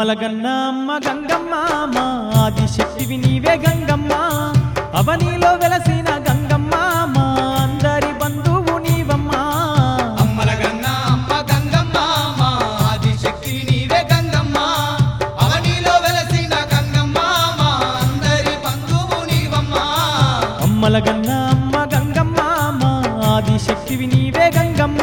అమ్మలగన్న అమ్మ గంగమ్మ మా ఆదిశక్తివి నీవే గంగమ్మ అవనిలో వెలసిన గంగమ్మ మా అందరి బంధువు నీవమ్మా అమ్మల గన్న అమ్మ గంగమ్మ మా ఆదిశక్తి నీవే గంగమ్మ అవనిలో వెలసిన గంగమ్మ మా అందరి బంధువు నీవమ్మ అమ్మలగన్న అమ్మ గంగమ్మ మా ఆదిశక్తివి నీవే గంగమ్మ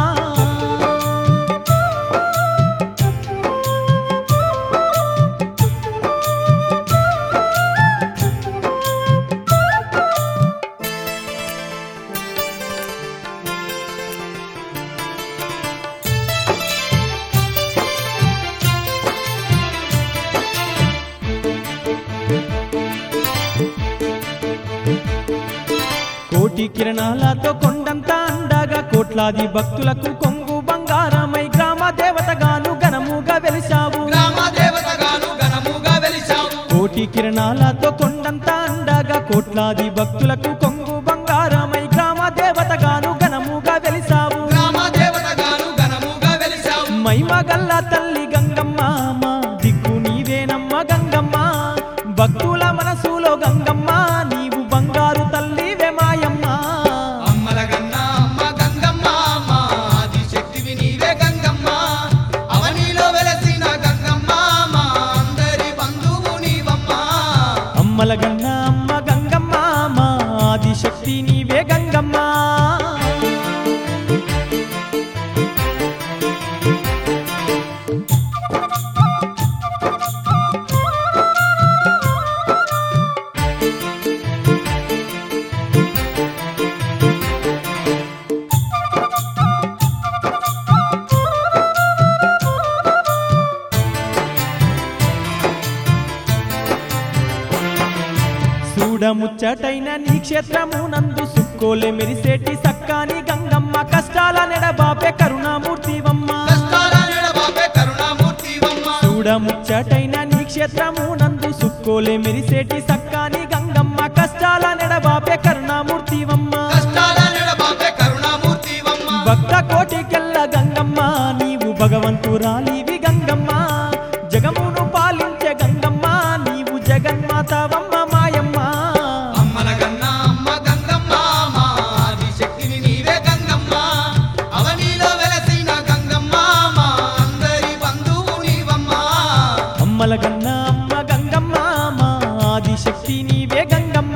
కోటి కిరణాలతో కొండంత అండగా కోట్లాది భక్తులకు కొంగు బంగారమై గ్రామ దేవతగాను ఘనముగా వెలిశావు గ్రామ దేవతగాను ఘనముగా వెలిశావు కోటి కిరణాలతో కొండంత అండగా కోట్లాది భక్తులకు కొంగు బంగారమై గ్రామ దేవతగాను ఘనముగా వెలిశావు గ్రామ దేవతగాను ఘనముగా వెలిశావు మైమగల్ల తల్లి గంగమ్మ మా దిక్కు నీవేనమ్మ గంగమ్మ భక్తుల మనసులో గంగమ్మ నీవు బంగారు తల్లివే మాయమ్మ అమ్మల గన్న అమ్మ గంగమ్మ మా ఆదిశక్తివి నీవే గంగమ్మ అవనిలో వెలసిన గంగమ్మ మా అందరి బంధువు నీవమ్మ అమ్మలగన్న అమ్మ గంగమ్మ మా ఆదిశక్తి నీవే గంగమ్మ చూడముచ్చటైన నీ క్షేత్రము నందు సుక్కోలే మెరిసేటి సక్కాని గంగమ్మ కష్టాల నెడబాపే కరుణామూర్తివమ్మ కష్టాల నెడబాపే కరుణామూర్తివమ్మ చూడముచ్చటైన నీ క్షేత్రము నందు సుక్కోలే మెరిసేటి సక్కాని గంగమ్మ కష్టాల నెడబాపే కరుణామూర్తివమ్మ కష్టాల నెడబాపే కరుణామూర్తివమ్మ భక్త కోటికెల్ల గంగమ్మ నీవు భగవంతురాలివి గంగమ్మ జగమును పాలించే గంగమ్మ నీవు జగన్మాతవమ్మ మాయమ్మ అమ్మల గన్న అమ్మ గంగమ్మ మా ఆదిశక్తివి నీవే గంగమ్మ అవనిలో వెలసిన గంగమ్మ మా అందరి బంధువు నీవమ్మ అమ్మల గన్న అమ్మ గంగమ్మ మా ఆదిశక్తి నీవే గంగమ్మ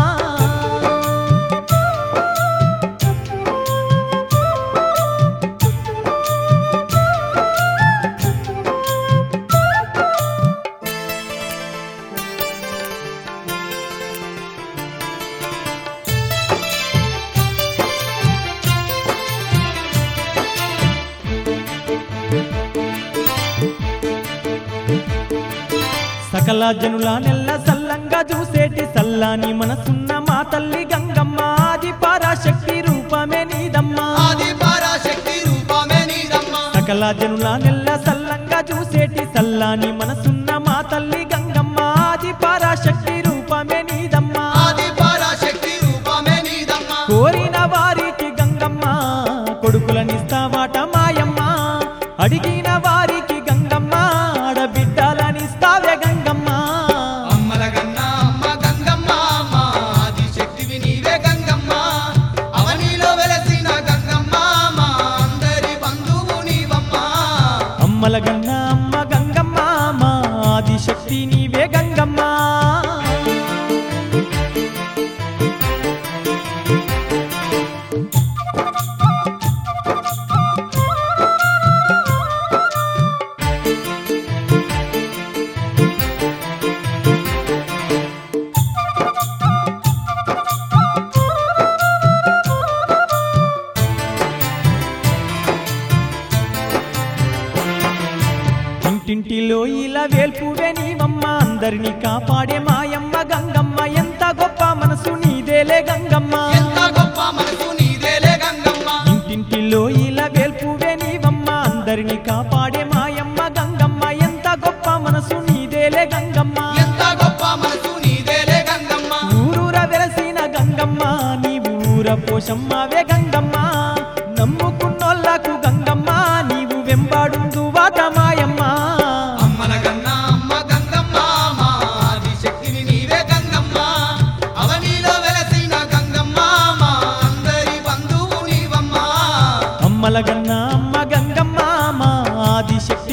సకల జనుల నెల్ల సల్లంగా చూసేటి సల్లాని మనసున్న మా తల్లి గంగమ్మ ఆది పరాశక్తి రూపమే నీదమ్మా ఆది పరాశక్తి రూపమే నీదమ్మ సకల జనుల నెల్ల సల్లంగా చూసేటి సల్లాని మనసున్న మా తల్లి గంగమ్మ ఆది పరాశక్తి రూపమే నీదమ్మా ఆది పరాశక్తి రూపమే నీదమ్మ కోరిన వారికి గంగమ్మ కొడుకులనిస్తావాట మాయమ్మ అడిగిన వారికి గంగమ్మ ఆడబిడ్డలనిస్తావే గంగమ్మ అమ్మల గన్న అమ్మ గంగమ్మ మా ఆదిశక్తివి నీవే గంగమ్మ అవనిలో వెలసిన గంగమ్మ మా అందరి బంధువు నీవమ్మ అమ్మల గన్న అమ్మ గంగమ్మ మా ఆదిశక్తి నీవే గంగమ్మ ఇంటింటిలో ఇలా వేల్పువే నీవమ్మ అందరినీ కాపాడే మాయమ్మ గంగమ్మ ఎంత గొప్ప మనసు నీదేలే గంగమ్మ ఎంత గొప్ప మనసు నీదేలే గంగమ్మ ఇంటింటిలో ఇలా వేల్పువే నీవమ్మ అందరినీ కాపాడే మాయమ్మ గంగమ్మ ఎంత గొప్ప మనసు నీదేలే గంగమ్మ ఎంత గొప్ప మనసు నీదేలే గంగమ్మ ఊరూర వెలసిన గంగమ్మ నీవు ఊర పోషమ్మవే గంగమ్మ నమ్ముకున్నోళ్ళకు గంగమ్మ నీవు వెంబాడుందు వాట మాయమ్మ అమ్మల గన్న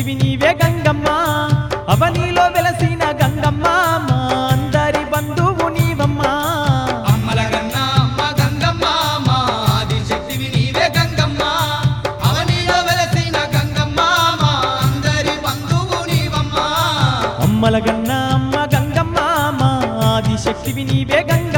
శక్తివి నీవే గంగమ్మ అవనిలో వెలసిన గంగమ్మ మా అందరి బంధువు నీవమ్మా అమ్మల గన్న అమ్మ గంగమ్మ మా ఆది శక్తివి నీవే గంగమ్మ అవనిలో వెలసిన గంగమ్మ మా అందరి బంధువు నీవమ్మ అమ్మల గన్న అమ్మ గంగమ్మ మా ఆది శక్తివి నీవే గంగమ్మ